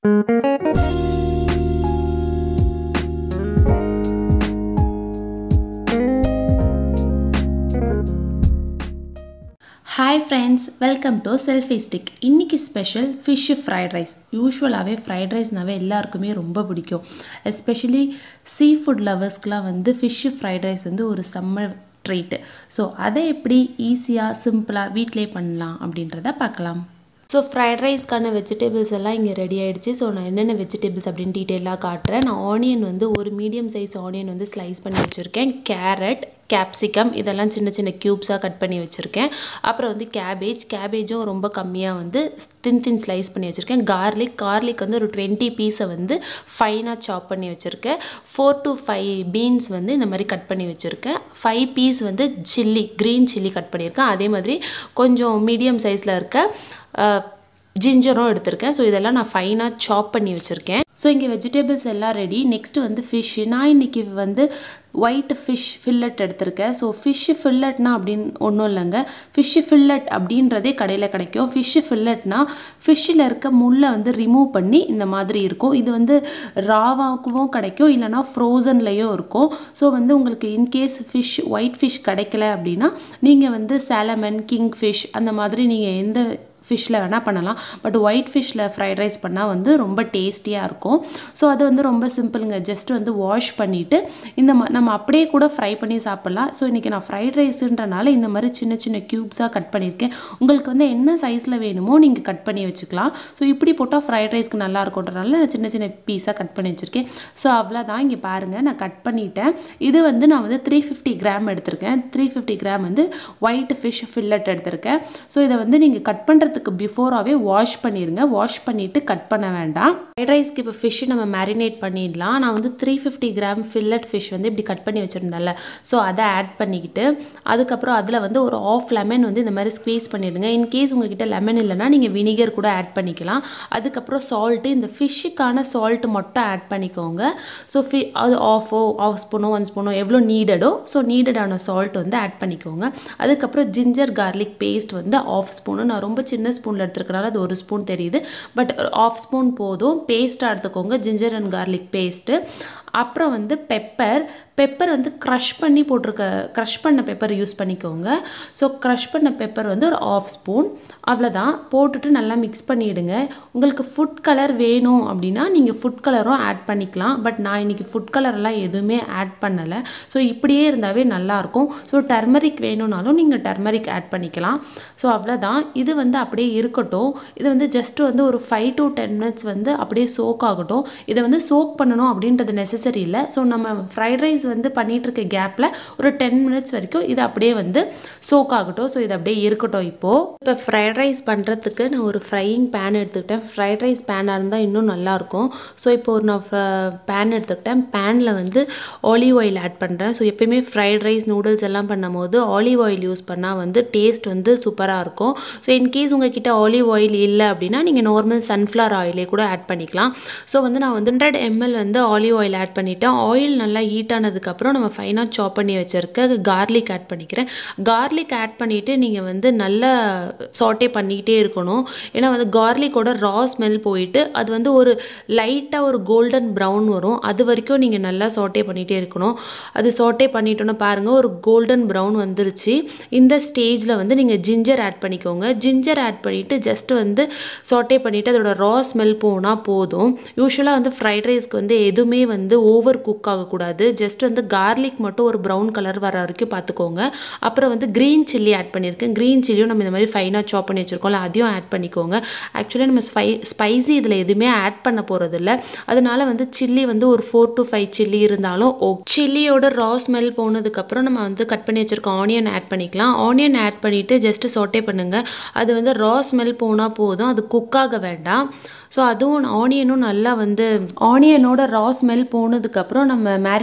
hi friends welcome to selfie stick இன்றைக்கி special fish fried rice யூஸ்வலாகவே fried ரைஸ்னாவே எல்லாருக்குமே ரொம்ப பிடிக்கும் எஸ்பெஷலி சீ ஃபுட் லவர்ஸ்க்கெலாம் வந்து ஃபிஷ்ஷு ஃப்ரைட் ரைஸ் வந்து ஒரு சம்மர் ட்ரீட்டு ஸோ அதை எப்படி ஈஸியாக சிம்பிளாக வீட்டிலே பண்ணலாம் அப்படின்றத பார்க்கலாம் ஸோ ஃப்ரைட் ரைஸ்க்கான வெஜிடபிள்ஸ் எல்லாம் இங்கே ரெடி ஆகிடுச்சு ஸோ நான் என்னென்ன வெஜிடபிள்ஸ் அப்படின்னு டீட்டெயிலாக காட்டுறேன் நான் ஆனியன் வந்து ஒரு மீடியம் சைஸ் ஆனியன் வந்து ஸ்லைஸ் பண்ணி வச்சுருக்கேன் கேரட் கேப்சிகம் இதெல்லாம் சின்ன சின்ன க்யூப்ஸாக கட் பண்ணி வச்சுருக்கேன் அப்புறம் வந்து கேபேஜ் கேபேஜும் ரொம்ப கம்மியாக வந்து தின் தின் ஸ்லைஸ் பண்ணி வச்சுருக்கேன் கார்லிக் கார்லிக் வந்து ஒரு டுவெண்ட்டி பீஸை வந்து ஃபைனாக சாப் பண்ணி வச்சுருக்கேன் ஃபோர் டு ஃபைவ் பீன்ஸ் வந்து இந்த மாதிரி கட் பண்ணி வச்சுருக்கேன் ஃபைவ் பீஸ் வந்து சில்லி க்ரீன் சில்லி கட் பண்ணியிருக்கேன் அதே மாதிரி கொஞ்சம் மீடியம் சைஸில் இருக்க ஜிஞ்சரும் எடுத்திருக்கேன் ஸோ இதெல்லாம் நான் ஃபைனாக சாப் பண்ணி வச்சுருக்கேன் ஸோ இங்கே வெஜிடபிள்ஸ் எல்லாம் ரெடி நெக்ஸ்ட்டு வந்து ஃபிஷ் நான் இன்றைக்கி வந்து ஒயிட் ஃபிஷ் ஃபில்லட் எடுத்திருக்கேன் ஸோ ஃபிஷ்ஷு ஃபில்லட்னா அப்படின்னு ஒன்றும் இல்லைங்க ஃபிஷ்ஷு ஃபில்லட் அப்படின்றதே கடையில் கிடைக்கும் ஃபிஷ்ஷு ஃபில்லட்னா ஃபிஷ்ஷில் இருக்க முள்ளை வந்து ரிமூவ் பண்ணி இந்த மாதிரி இருக்கும் இது வந்து ராவாகவும் கிடைக்கும் இல்லைனா ஃப்ரோசன்லேயும் இருக்கும் ஸோ வந்து உங்களுக்கு இன்கேஸ் ஃபிஷ் ஒயிட் ஃபிஷ் கிடைக்கல அப்படின்னா நீங்கள் வந்து சாலமன் கிங் ஃபிஷ் அந்த மாதிரி நீங்கள் எந்த ஃபிஷ்ஷில் வேணால் பண்ணலாம் பட் ஒயிட் ஃபிஷ்ஷில் ஃப்ரைட் ரைஸ் பண்ணால் வந்து ரொம்ப டேஸ்டியாக இருக்கும் ஸோ அது வந்து ரொம்ப சிம்பிளுங்க ஜஸ்ட் வந்து வாஷ் பண்ணிவிட்டு இந்த மா நம்ம அப்படியே கூட ஃப்ரை பண்ணி சாப்பிட்லாம் ஸோ இன்றைக்கி நான் ஃப்ரைட் ரைஸுன்றனால இந்த மாதிரி சின்ன சின்ன க்யூப்ஸாக கட் பண்ணியிருக்கேன் உங்களுக்கு வந்து என்ன சைஸில் வேணுமோ நீங்கள் கட் பண்ணி வச்சுக்கலாம் ஸோ இப்படி போட்டால் ஃப்ரைட் ரைஸ்க்கு நல்லா இருக்கும்ன்றனால நான் சின்ன சின்ன பீஸாக கட் பண்ணி வச்சுருக்கேன் ஸோ அவ்வளோதான் இங்கே பாருங்கள் நான் கட் பண்ணிட்டேன் இது வந்து நான் வந்து த்ரீ ஃபிஃப்டி கிராம் எடுத்திருக்கேன் த்ரீ ஃபிஃப்டி கிராம் வந்து ஒயிட் ஃபிஷ் ஃபில்லட் எடுத்திருக்கேன் ஸோ இதை வந்து நீங்கள் கட் பண்ணுறதுக்கு பண்ணுறதுக்கு பிஃபோராகவே வாஷ் பண்ணிடுங்க வாஷ் பண்ணிவிட்டு கட் பண்ண வேண்டாம் ஃப்ரைட் ரைஸ்க்கு இப்போ ஃபிஷ்ஷு நம்ம மேரினேட் பண்ணிடலாம் நான் வந்து three fifty gram fillet fish வந்து இப்படி கட் பண்ணி வச்சுருந்தேன்ல ஸோ அதை ஆட் பண்ணிக்கிட்டு அதுக்கப்புறம் அதில் வந்து ஒரு ஆஃப் லெமன் வந்து இந்த மாதிரி ஸ்க்வீஸ் பண்ணிவிடுங்க இன்கேஸ் உங்ககிட்ட லெமன் இல்லைனா நீங்கள் வினிகர் கூட ஆட் பண்ணிக்கலாம் அதுக்கப்புறம் சால்ட்டு இந்த ஃபிஷ்ஷுக்கான சால்ட் மட்டும் ஆட் பண்ணிக்கோங்க ஸோ ஃபி அது ஆஃபோ ஆஃப் ஸ்பூனோ ஒன் ஸ்பூனோ எவ்வளோ நீடடோ ஸோ நீடடான சால்ட் வந்து ஆட் பண்ணிக்கோங்க அதுக்கப்புறம் ஜிஞ்சர் கார்லிக் பேஸ்ட் வந்து ஆஃப் ஸ்பூனு நான் ரொம்ப சின்ன ஸ்பூனில் எடுத்துருக்கனால அது ஒரு ஸ்பூன் தெரியுது பட் ஆஃப் ஸ்பூன் போதும் பேஸ்ட்டாக எடுத்துக்கோங்க ஜிஞ்சர் அண்ட் கார்லிக் பேஸ்ட்டு அப்புறம் வந்து பெப்பர் பெப்பர் வந்து க்ரஷ் பண்ணி போட்டிருக்க க்ரஷ் பண்ண பெப்பர் யூஸ் பண்ணிக்கோங்க ஸோ க்ரஷ் பண்ண பெப்பர் வந்து ஒரு ஆஃப் ஸ்பூன் அவ்வளோதான் போட்டுட்டு நல்லா மிக்ஸ் பண்ணிவிடுங்க உங்களுக்கு ஃபுட் கலர் வேணும் அப்படின்னா நீங்கள் ஃபுட் கலரும் ஆட் பண்ணிக்கலாம் பட் நான் இன்றைக்கி ஃபுட் கலர்லாம் எதுவுமே ஆட் பண்ணலை ஸோ இப்படியே இருந்தாவே நல்லாயிருக்கும் ஸோ டர்மரிக் வேணும்னாலும் நீங்கள் டர்மரிக் ஆட் பண்ணிக்கலாம் ஸோ அவ்வளோதான் இது வந்து அப்படியே இருக்கட்டும் இது வந்து ஜஸ்ட்டு வந்து ஒரு ஃபைவ் டு டென் மினிட்ஸ் வந்து அப்படியே சோக் ஆகட்டும் இதை வந்து சோக் பண்ணணும் அப்படின்றது நெசசரி இல்லை ஸோ நம்ம ஃப்ரைட் ரைஸ் வந்து பண்ணிகிட்டு இருக்க கேப்பில் ஒரு டென் மினிட்ஸ் வரைக்கும் இது அப்படியே வந்து சோக் ஆகட்டும் ஸோ இது அப்படியே இருக்கட்டும் இப்போது இப்போ ஃப்ரைட் ரைஸ் பண்ணுறதுக்கு நான் ஒரு ஃப்ரையிங் பேன் எடுத்துக்கிட்டேன் ஃப்ரைட் ரைஸ் பேனாக இருந்தால் இன்னும் நல்லாயிருக்கும் ஸோ இப்போ ஒரு நான் பேன் எடுத்துக்கிட்டேன் பேனில் வந்து ஆலிவ் ஆயில் ஆட் பண்ணுறேன் ஸோ எப்பயுமே ஃப்ரைட் ரைஸ் நூடுல்ஸ் எல்லாம் பண்ணும்போது ஆலிவ் ஆயில் யூஸ் பண்ணால் வந்து டேஸ்ட் வந்து சூப்பராக இருக்கும் ஸோ இன்கேஸ் உங்ககிட்ட ஆலிவ் ஆயில் இல்லை அப்படின்னா நீங்கள் நார்மல் சன்ஃப்ளவர் ஆயிலே கூட ஆட் பண்ணிக்கலாம் ஸோ வந்து நான் வந்து ஹண்ட்ரட் எம்எல் வந்து ஆலிவ் ஆயில் ஆட் பண்ணிவிட்டேன் ஆயில் நல்லா ஹீட் ஆனதுக்கப்புறம் நம்ம ஃபைனாக சாப் பண்ணி வச்சுருக்க கார்லிக் ஆட் பண்ணிக்கிறேன் கார்லிக் ஆட் பண்ணிவிட்டு நீங்கள் வந்து நல்லா சாட்டே பண்ணிக்கிட்டே இருக்கணும் ஏன்னா வந்து கார்லிக்கோட ரா ஸ்மெல் போயிட்டு அது வந்து ஒரு லைட்டாக ஒரு கோல்டன் ப்ரௌன் வரும் அது வரைக்கும் நீங்கள் நல்லா சாட்டே பண்ணிகிட்டே இருக்கணும் அது சாட்டே பண்ணிட்டோன்னா பாருங்கள் ஒரு கோல்டன் ப்ரௌன் வந்துருச்சு இந்த ஸ்டேஜில் வந்து நீங்கள் ஜிஞ்சர் ஆட் பண்ணிக்கோங்க ஜிஞ்சர் ஆட் பண்ணிவிட்டு ஜஸ்ட் வந்து சாட்டே பண்ணிவிட்டு அதோட ரா ஸ்மெல் போனால் போதும் யூஸ்வலாக வந்து ஃப்ரைட் ரைஸ்க்கு வந்து எதுவுமே வந்து ஓவர் குக் ஆகக்கூடாது ஜஸ்ட் வந்து கார்லிக் மட்டும் ஒரு ப்ரௌன் கலர் வர வரைக்கும் பார்த்துக்கோங்க அப்புறம் வந்து க்ரீன் சில்லி ஆட் பண்ணியிருக்கேன் க்ரீன் சில்லியும் நம்ம இந்த மாதிரி ஃபைனாக சாப் பண்ணி வச்சுருக்கோம்ல அதையும் ஆட் பண்ணிக்கோங்க ஆக்சுவலாக நம்ம ஸ்பை ஸ்பைசி இதில் எதுவுமே ஆட் பண்ண போகிறதில்ல அதனால வந்து சில்லி வந்து ஒரு ஃபோர் டு ஃபைவ் சில்லி இருந்தாலும் ஓ சில்லியோட ரா ஸ்மெல் போனதுக்கப்புறம் நம்ம வந்து கட் பண்ணி வச்சுருக்க ஆனியன் ஆட் பண்ணிக்கலாம் ஆனியன் ஆட் பண்ணிவிட்டு ஜஸ்ட்டு சோட்டே பண்ணுங்கள் அது வந்து ரா ஸ்மெல் போனால் போதும் அது குக் ஆக வேண்டாம் ஸோ அதுவும் ஆனியனும் நல்லா வந்து ஆனியனோட ரா ஸ்மெல் போனதுக்கப்புறம் நம்ம மேரினேட் பண்ணி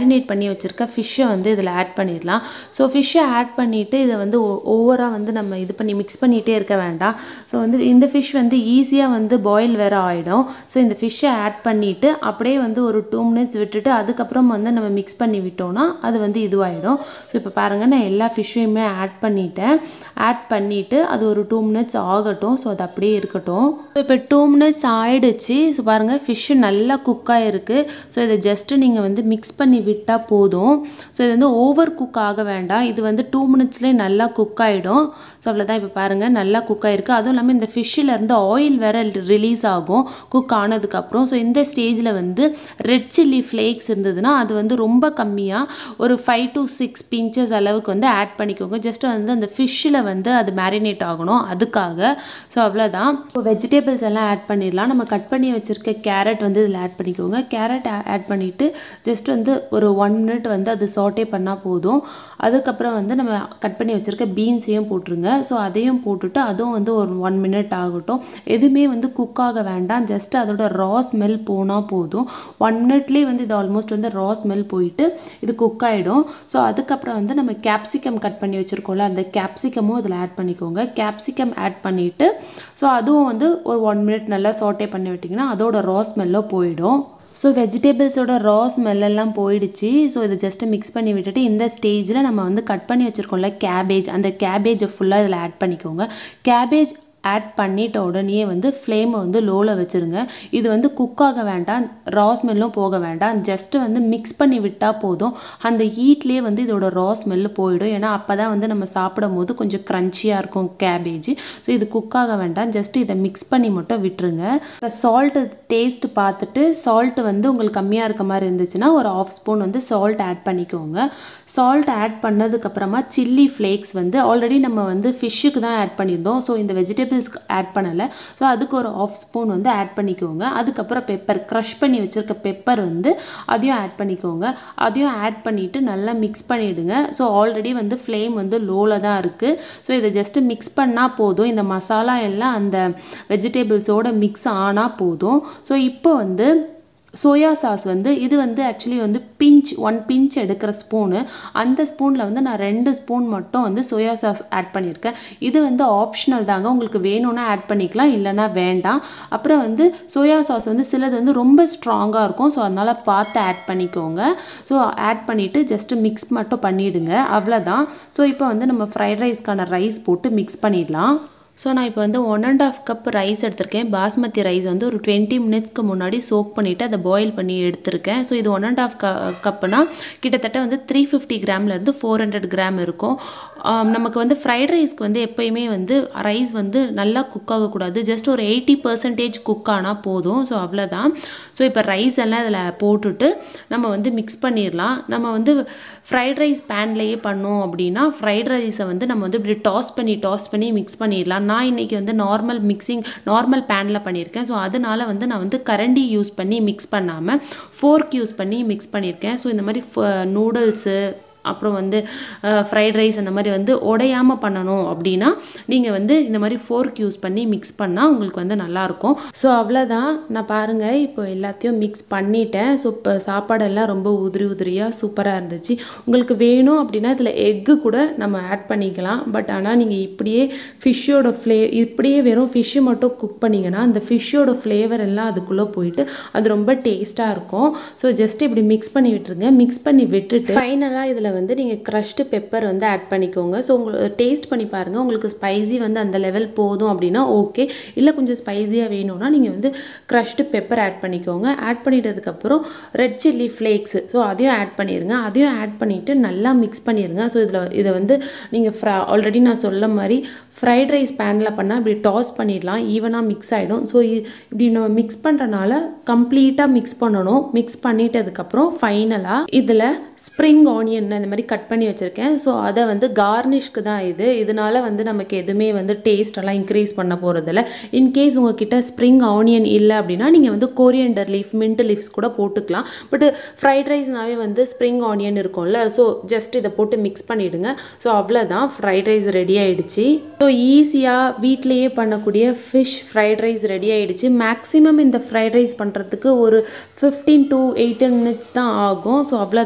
வச்சுருக்க ஃபிஷ்ஷை வந்து இதில் ஆட் பண்ணிடலாம் ஸோ ஃபிஷ்ஷை ஆட் பண்ணிவிட்டு இதை வந்து ஓவராக வந்து நம்ம இது பண்ணி மிக்ஸ் பண்ணிகிட்டே இருக்க வேண்டாம் ஸோ வந்து இந்த ஃபிஷ் வந்து ஈஸியாக வந்து பாயில் வேறு ஆகிடும் ஸோ இந்த ஃபிஷ்ஷை ஆட் பண்ணிவிட்டு அப்படியே வந்து ஒரு டூ மினிட்ஸ் விட்டுட்டு அதுக்கப்புறம் வந்து நம்ம மிக்ஸ் பண்ணி விட்டோம்னா அது வந்து இதுவாகிடும் ஸோ இப்போ பாருங்கள் நான் எல்லா ஃபிஷ்ஷையுமே ஆட் பண்ணிட்டேன் ஆட் பண்ணிவிட்டு அது ஒரு டூ மினிட்ஸ் ஆகட்டும் ஸோ அது அப்படியே இருக்கட்டும் இப்போ டூ மினிட்ஸ் ஆயிடுச்சு ஸோ பாருங்கள் ஃபிஷ்ஷு நல்லா குக் ஆகிருக்கு ஸோ இதை ஜஸ்ட்டு நீங்கள் வந்து மிக்ஸ் பண்ணி விட்டால் போதும் ஸோ இது வந்து ஓவர் குக் ஆக வேண்டாம் இது வந்து டூ மினிட்ஸ்லேயே நல்லா குக் ஆகிடும் ஸோ அவ்வளோதான் இப்போ பாருங்கள் நல்லா குக் ஆகிருக்கு அதுவும் இல்லாமல் இந்த ஃபிஷ்ஷிலேருந்து ஆயில் வேறு ரிலீஸ் ஆகும் குக் ஆனதுக்கப்புறம் ஸோ இந்த ஸ்டேஜில் வந்து ரெட் சில்லி ஃப்ளேக்ஸ் இருந்ததுன்னா அது வந்து ரொம்ப கம்மியாக ஒரு ஃபைவ் டு சிக்ஸ் பிஞ்சஸ் அளவுக்கு வந்து ஆட் பண்ணிக்கோங்க ஜஸ்ட் வந்து அந்த ஃபிஷ்ஷில் வந்து அது மேரினேட் ஆகணும் அதுக்காக ஸோ அவ்வளோதான் இப்போ வெஜிடபிள்ஸ் எல்லாம் ஆட் பண்ணிடலாம் நம்ம கட் பண்ணி வச்சுருக்க கேரட் வந்து இதில் ஆட் பண்ணிக்கோங்க கேரட் ஆட் பண்ணிவிட்டு ஜஸ்ட் வந்து ஒரு ஒன் மினிட் வந்து அது சாட்டே பண்ணால் போதும் அதுக்கப்புறம் வந்து நம்ம கட் பண்ணி வச்சுருக்க பீன்ஸையும் போட்டுருங்க ஸோ அதையும் போட்டுட்டு அதுவும் வந்து ஒரு ஒன் மினிட் ஆகட்டும் எதுவுமே வந்து குக் ஆக வேண்டாம் ஜஸ்ட் அதோட ரா ஸ்மெல் போனால் போதும் ஒன் மினிட்லேயே வந்து இது ஆல்மோஸ்ட் வந்து ரா ஸ்மெல் போயிட்டு இது குக் ஆகிடும் ஸோ அதுக்கப்புறம் வந்து நம்ம கேப்சிகம் கட் பண்ணி வச்சுருக்கோம்ல அந்த கேப்சிகமும் இதில் ஆட் பண்ணிக்கோங்க கேப்சிகம் ஆட் பண்ணிவிட்டு ஸோ அதுவும் வந்து ஒரு ஒன் மினிட் நல்லா சாட்டே பண்ணி விட்டிங்கன்னா அதோட ரா ஸ்மெல்லோ போயிடும் ஸோ வெஜிடபிள்ஸோட ரா ஸ்மெல்லாம் போயிடுச்சு ஸோ இதை ஜஸ்ட்டு மிக்ஸ் பண்ணி விட்டுட்டு இந்த ஸ்டேஜில் நம்ம வந்து கட் பண்ணி வச்சுருக்கோம்ல கேபேஜ் அந்த கேபேஜை ஃபுல்லாக இதில் ஆட் பண்ணிக்கோங்க கேபேஜ் ஆட் பண்ணிட்ட உடனே வந்து ஃப்ளேமை வந்து லோவில் வச்சுருங்க இது வந்து குக் ஆக வேண்டாம் ரா ஸ்மெல்லும் போக வேண்டாம் ஜஸ்ட்டு வந்து மிக்ஸ் பண்ணி விட்டால் போதும் அந்த ஹீட்லேயே வந்து இதோட ரா ஸ்மெல்லு போயிடும் ஏன்னா அப்போ தான் வந்து நம்ம சாப்பிடும் போது கொஞ்சம் க்ரன்ச்சியாக இருக்கும் கேபேஜ் ஸோ இது குக் ஆக வேண்டாம் ஜஸ்ட் இதை மிக்ஸ் பண்ணி மட்டும் விட்டுருங்க இப்போ சால்ட்டு டேஸ்ட் பார்த்துட்டு சால்ட்டு வந்து உங்களுக்கு கம்மியாக இருக்க மாதிரி இருந்துச்சுன்னா ஒரு ஆஃப் ஸ்பூன் வந்து சால்ட் ஆட் பண்ணிக்கோங்க சால்ட் ஆட் பண்ணதுக்கப்புறமா சில்லி ஃப்ளேக்ஸ் வந்து ஆல்ரெடி நம்ம வந்து ஃபிஷ்ஷுக்கு தான் ஆட் பண்ணியிருந்தோம் ஸோ இந்த வெஜிடபிள் வெஜிடபிள்ஸ்க்கு ஆட் பண்ணலை ஸோ அதுக்கு ஒரு ஆஃப் ஸ்பூன் வந்து ஆட் பண்ணிக்கோங்க அதுக்கப்புறம் பெப்பர் க்ரஷ் பண்ணி வச்சுருக்க பெப்பர் வந்து அதையும் ஆட் பண்ணிக்கோங்க அதையும் ஆட் பண்ணிவிட்டு நல்லா மிக்ஸ் பண்ணிவிடுங்க ஸோ ஆல்ரெடி வந்து ஃப்ளேம் வந்து லோவில் தான் இருக்குது ஸோ இதை ஜஸ்ட்டு மிக்ஸ் பண்ணால் போதும் இந்த மசாலா எல்லாம் அந்த வெஜிடபிள்ஸோட மிக்ஸ் ஆனால் போதும் ஸோ இப்போ வந்து சோயா சாஸ் வந்து இது வந்து ஆக்சுவலி வந்து பிஞ்ச் ஒன் பிஞ்ச் எடுக்கிற ஸ்பூனு அந்த ஸ்பூனில் வந்து நான் ரெண்டு ஸ்பூன் மட்டும் வந்து சோயா சாஸ் ஆட் பண்ணியிருக்கேன் இது வந்து ஆப்ஷனல் தாங்க உங்களுக்கு வேணும்னா ஆட் பண்ணிக்கலாம் இல்லைனா வேண்டாம் அப்புறம் வந்து சோயா சாஸ் வந்து சிலது வந்து ரொம்ப ஸ்ட்ராங்காக இருக்கும் ஸோ அதனால் பார்த்து ஆட் பண்ணிக்கோங்க ஸோ ஆட் பண்ணிவிட்டு ஜஸ்ட்டு மிக்ஸ் மட்டும் பண்ணிவிடுங்க அவ்வளோதான் ஸோ இப்போ வந்து நம்ம ஃப்ரைட் ரைஸ்க்கான ரைஸ் போட்டு மிக்ஸ் பண்ணிடலாம் ஸோ நான் இப்போ வந்து one and half cup rice எடுத்திருக்கேன் பாஸ்மதி ரைஸ் வந்து ஒரு டுவெண்ட்டி மினிட்ஸ்க்கு முன்னாடி சோக் பண்ணிவிட்டு அதை பாயில் பண்ணி எடுத்திருக்கேன் ஸோ இது ஒன் அண்ட் ஆஃப் க கப்புனா கிட்டத்தட்ட வந்து த்ரீ ஃபிஃப்டி கிராம்லேருந்து ஃபோர் ஹண்ட்ரட் கிராம் இருக்கும் நமக்கு வந்து ஃப்ரைட் ரைஸ்க்கு வந்து எப்போயுமே வந்து ரைஸ் வந்து நல்லா குக் ஆகக்கூடாது ஜஸ்ட் ஒரு எயிட்டி பர்சன்டேஜ் குக் ஆனால் போதும் ஸோ அவ்வளோதான் ஸோ இப்போ ரைஸ் எல்லாம் இதில் போட்டுட்டு நம்ம வந்து மிக்ஸ் பண்ணிடலாம் நம்ம வந்து ஃப்ரைட் ரைஸ் பேன்லேயே பண்ணோம் அப்படின்னா ஃப்ரைட் ரைஸை வந்து நம்ம வந்து இப்படி டாஸ் பண்ணி டாஸ் பண்ணி மிக்ஸ் பண்ணிடலாம் நான் இன்றைக்கி வந்து நார்மல் மிக்சிங் நார்மல் பேனில் பண்ணியிருக்கேன் ஸோ அதனால வந்து நான் வந்து கரண்டி யூஸ் பண்ணி மிக்ஸ் பண்ணாமல் ஃபோர்க் யூஸ் பண்ணி மிக்ஸ் பண்ணியிருக்கேன் ஸோ இந்த மாதிரி நூடுல்ஸு அப்புறம் வந்து ஃப்ரைட் ரைஸ் அந்த மாதிரி வந்து உடையாமல் பண்ணணும் அப்படின்னா நீங்கள் வந்து இந்த மாதிரி ஃபோர்க் யூஸ் பண்ணி மிக்ஸ் பண்ணால் உங்களுக்கு வந்து நல்லாயிருக்கும் ஸோ அவ்வளோதான் நான் பாருங்கள் இப்போ எல்லாத்தையும் மிக்ஸ் பண்ணிட்டேன் ஸோ இப்போ சாப்பாடெல்லாம் ரொம்ப உதிரி உதிரியாக சூப்பராக இருந்துச்சு உங்களுக்கு வேணும் அப்படின்னா இதில் எக்கு கூட நம்ம ஆட் பண்ணிக்கலாம் பட் ஆனால் நீங்கள் இப்படியே ஃபிஷ்ஷோட ஃப்ளே இப்படியே வெறும் ஃபிஷ்ஷு மட்டும் குக் பண்ணிங்கன்னா அந்த ஃபிஷ்ஷோட ஃப்ளேவர் எல்லாம் அதுக்குள்ளே போயிட்டு அது ரொம்ப டேஸ்ட்டாக இருக்கும் ஸோ ஜஸ்ட் இப்படி மிக்ஸ் பண்ணி விட்டுருங்க மிக்ஸ் பண்ணி விட்டுட்டு ஃபைனலாக இதில் வந்து நீங்கள் க்ரஷ்டு பெப்பர் வந்து ஆட் பண்ணிக்கோங்க ஸோ உங்களுக்கு டேஸ்ட் பண்ணி பாருங்கள் உங்களுக்கு ஸ்பைசி வந்து அந்த லெவல் போதும் அப்படின்னா ஓகே இல்லை கொஞ்சம் ஸ்பைஸியாக வேணும்னா நீங்கள் வந்து க்ரஷ்டு பெப்பர் ஆட் பண்ணிக்கோங்க ஆட் பண்ணிட்டதுக்கப்புறம் ரெட் சில்லி ஃப்ளேக்ஸ் ஸோ அதையும் ஆட் பண்ணிடுங்க அதையும் ஆட் பண்ணிவிட்டு நல்லா மிக்ஸ் பண்ணிடுங்க ஸோ இதில் இதை வந்து நீங்கள் ஃப்ரை ஆல்ரெடி நான் சொல்ல மாதிரி ஃப்ரைட் ரைஸ் பேனில் பண்ணால் இப்படி டாஸ் பண்ணிடலாம் ஈவனாக மிக்ஸ் ஆகிடும் ஸோ இப்படி நம்ம மிக்ஸ் பண்ணுறனால கம்ப்ளீட்டாக மிக்ஸ் பண்ணணும் மிக்ஸ் பண்ணிட்டதுக்கப்புறம் ஃபைனலாக இதில் ஸ்ப்ரிங் ஆனியன் இந்த மாதிரி கட் பண்ணி வச்சுருக்கேன் ஸோ அதை வந்து கார்னிஷ்க்கு தான் இது இதனால வந்து நமக்கு எதுவுமே வந்து டேஸ்டெல்லாம் இன்க்ரீஸ் பண்ண போகிறதில்ல இன்கேஸ் உங்ககிட்ட ஸ்ப்ரிங் ஆனியன் இல்லை அப்படின்னா நீங்கள் வந்து கோரியண்டர் லீஃப் மின்ட் லீஃப்ஸ் கூட போட்டுக்கலாம் பட் ஃப்ரைட் ரைஸ்னாவே வந்து ஸ்ப்ரிங் ஆனியன் இருக்கும்ல ஸோ ஜஸ்ட் இதை போட்டு மிக்ஸ் பண்ணிவிடுங்க ஸோ அவ்வளோதான் ஃப்ரைட் ரைஸ் ரெடி ஆகிடுச்சு ஸோ ஈஸியாக வீட்லேயே பண்ணக்கூடிய ஃபிஷ் ஃப்ரைட் ரைஸ் ரெடி ஆகிடுச்சு மேக்ஸிமம் இந்த ஃப்ரைட் ரைஸ் பண்ணுறதுக்கு ஒரு ஃபிஃப்டீன் டு எயிட்டீன் மினிட்ஸ் தான் ஆகும் ஸோ அவ்வளோதான்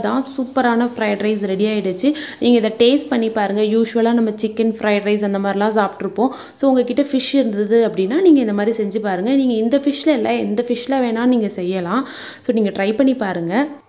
சூப்பரான ஃப்ரைட் ரைஸ் ரெடி ஆகிடுச்சு நீங்கள் இதை டேஸ்ட் பண்ணி பாருங்கள் யூஸ்வலாக நம்ம சிக்கன் ஃப்ரைட் ரைஸ் அந்த மாதிரிலாம் சாப்பிட்ருப்போம் ஸோ உங்ககிட்ட ஃபிஷ் இருந்தது அப்படின்னா நீங்கள் இந்த மாதிரி செஞ்சு பாருங்கள் நீங்கள் இந்த ஃபிஷ்ஷில் இல்லை எந்த ஃபிஷ்ஷில் வேணால் நீங்கள் செய்யலாம் ஸோ நீங்கள் ட்ரை பண்ணி பாருங்கள்